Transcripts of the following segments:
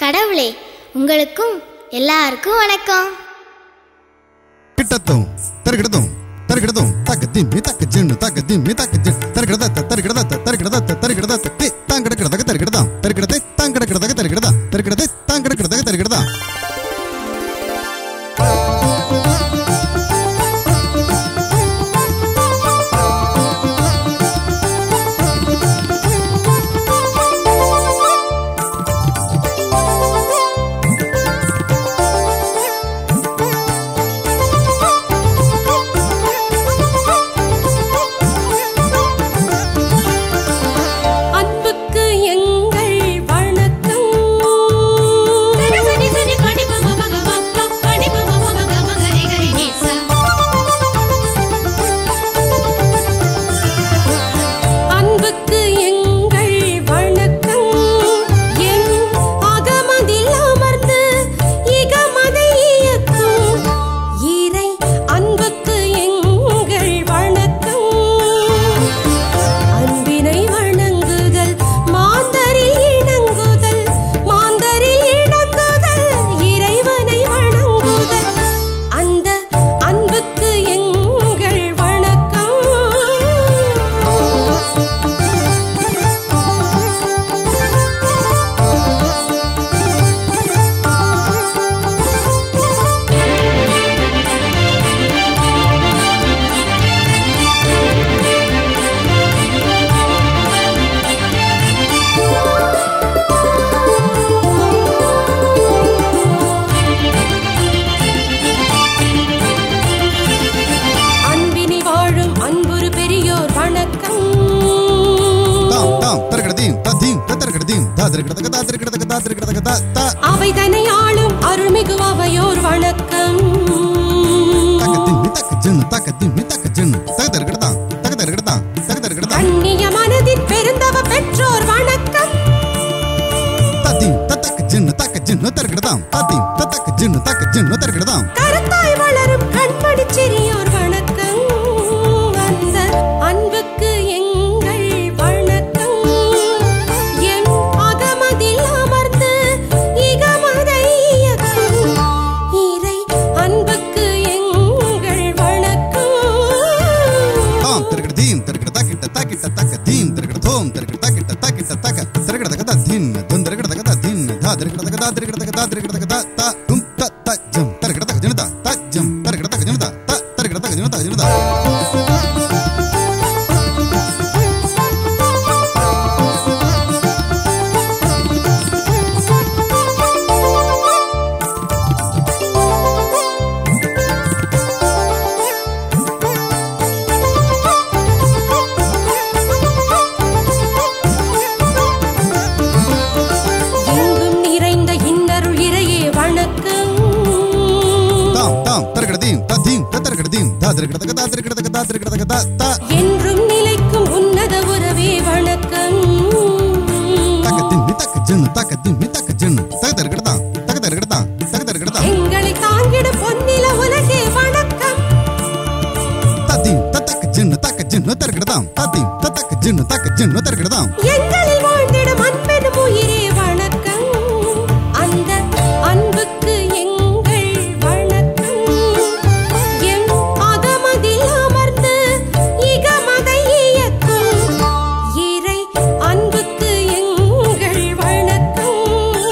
கடவுளே உங்களுக்கும் எல்லாருக்கும் வணக்கம் கிட்டத்தும் தருகிடதும் தருகிடதும் தக்க திம்மி தக்க ஜின்னு தக்க திம்மி தக்க ஜின் தருகிடத தருகிடத தருகிடத தருகிடத தே தாங்கடக்கிறதக தருகிடதா தருகிடதே தாங்கடக்கிறதக தருகிடதா தருகிடதே தாங்கடக்கிறதக தருகிடதா அன்புக்கு எங்கள் வணக்கம் அன்புக்கு எங்கள் வணக்கம் என் அகமதில் அமர்ந்து இகமதை இயக்கும் இறை அன்புக்கு எங்கள் வணக்கம் அன்பினை வணங்குதல் மாந்தரில் இணங்குதல் மாந்தரில் இணங்குதல் இறைவனை வணங்குதல் அந்த அன்புக்கு எங்கள் வணக்கம் அன்பினி வாழும் அன்புரு பெரியோர் வணக்கம் தாம் தாம் தருகிடதீம் ததீம் தருகிடதீம் தா தருகிடதக தா தருகிடதக தா தருகிடதக தா தா அவை தன்னை ஆளும் அருள்மிகு அவையோர் வணக்கம் தக்க திம்மி தக்க ஜின்னு தக்க திம்மி தக்க ஜின்னு தக தருகிடதா தக தருகிடதா தக தருகிடதா அந்நிய மனதின் பெருந்தவ பெற்றோர் வணக்கம் ததீம் தத்தக்க ஜின்னு தக்க ஜின்னு தருகிடதாம் ததீம் தத்தக்க ஜின்னு தக்க ஜின்னு தருகிடதாம் கருத்தாய் வளரும் கண்மணி சிறியோர் வணக்கம் அந்த அன்புக்கு எங்கள் வணக்கம் என் அகமதில் அமர்ந்து இகமதை இயக்கும் இறை அன்புக்கு எங்கள் வணக்கம் தாம் தருகிடதீம் தருகிடதா கிட்ட தா கிட்ட தக்க தீம் தருகிடதோம் தருகிடதா கிட்ட தா கிட்ட தக்க தருகிடதக தா தின் துன் தருகிடதக தா தின் தா தருகிடதக தா தருகிடதக தா தருகிடதக தா தா தும் த த ஜம் தருகிடதக ஜனதா த ஜம் தருகிடதக ஜனதா த தருகிடதக ஜனதா ஜனதா எங்கும் நிறைந்த இன்னருள் இறையே வணக்கம் தாம் தாம் தருகிடதீம் த தீம் த தருகிடதீம் தா தருகிடதக தா தருகிடதக தா தருகிடதக தா தா என்றும் நிலைக்கும் உன்னத உறவே வணக்கம் தக்க திம்மி தக்க ஜன்னு தக்க திம்மி தக்க ஜன்னு தக தருகிடதா தக தருகிடதா தக தருகிடதா எங்களை தாங்கிடும் பொன்னில உலகே வணக்கம் ததீம் தத்தக்க ஜன்னு தக்க ஜன்னு தருகிடதாம் ததீம் தத்தக்க ஜன்னு தக்க ஜன்னு தருகிடதாம் எங்களில் வாழ்ந்திடும் அன்பெனும் உயிரே வணக்கம் அந்த அன்புக்கு எங்கள் வணக்கம் என் அகமதில் அமர்ந்து இகமதை இயக்கும் இறை அன்புக்கு எங்கள் வணக்கம்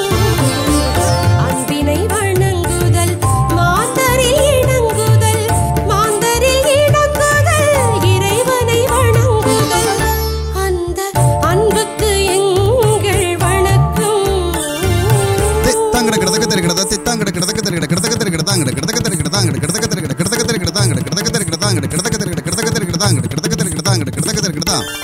அன்பினை வணங்குதல் மாந்தரில் இணங்குதல் மாந்தரில் இணங்குதல் இறைவனை வணங்குதல் அந்த அன்புக்கு எங்கள் வணக்கம் தாங்கட கிடதக தருகிடதா தித்தாங்கட கிடதக தருகிட கிடதக தருகிடதாங்கட கிடதக தருகிடதாங்கட கிடதக தருகிட கிடதக தருகிடதாங்கட கிடதக தருகிடதாங்கட கிடதக தருகிட கிடதக தருகிடதாங்கட கிடதக தருகிடதாங்கட கிடதக தருகிடதாங்கட கிடதக தருகிடதா